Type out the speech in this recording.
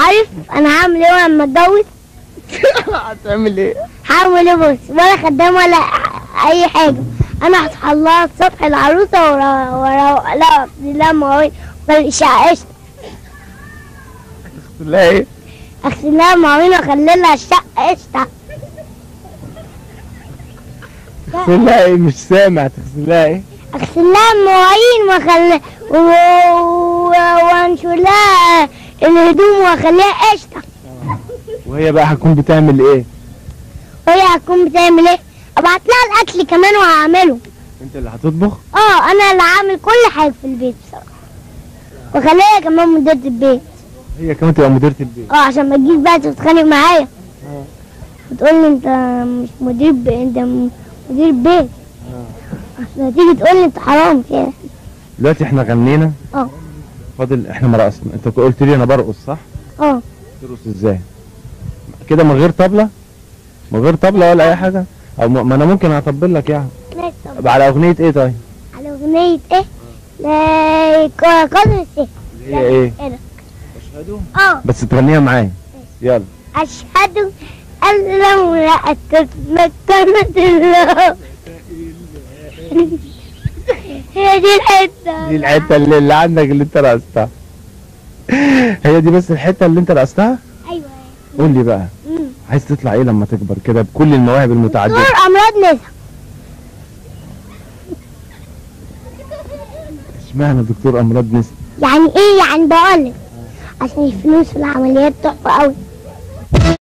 عارف انا هعمل ايه لما اتجوز هتعمل ايه هعمل ايه بص ولا خدام ولا اي حاجه انا هصحى لها الصبح العروسه ورا ورا لا لا مواعين والشقه قشطه لا ايه اغسل لها مواعين واخلي لها الشقه قشطه تغسل لها ايه مش سامع تغسل لها ايه اغسل لها مواعين واخلي و- و- وانشر لها الهدوم واخليها قشطه وهي بقى هتكون بتعمل ايه وهي هتكون بتعمل ايه ابعت لها الاكل كمان وهعمله انت اللي هتطبخ اه انا اللي عامل كل حاجه في البيت بصراحه وخليها كمان مديرة البيت هي كمان تبقى مديرة البيت اه عشان ما تجيش بقى تتخانق معايا اه. وتقول لي انت مش مدير ب... انت م- مدير بيت اصل تيجي تقول لي انت حرام كده دلوقتي احنا غنينا اه فاضل احنا ما رقصنا انت قلت لي انا برقص صح اه ترقص ازاي كده من غير طبلة من غير طبلة ولا اي حاجة او م- ما انا ممكن اطبل لك يعني ماشي طب طب على اغنية ايه طيب على اغنية ايه؟ لا ك- قدر السيف اللي هي ايه ايه ده؟ اه بس تغنيها معايا يلا أشهد أن لا امرأة مكرمة الله هي دي الحتة دي الحتة اللي, اللي عندك اللي انت رقصتها هي دي بس الحتة اللي انت رقصتها أيوة قول لي بقى مم. عايز تطلع ايه لما تكبر كده بكل المواهب المتعددة دكتور أمراض نسا اشمعنى دكتور امراض نسا يعني إيه يعني بقولك عشان الفلوس والعمليات تحفة أوي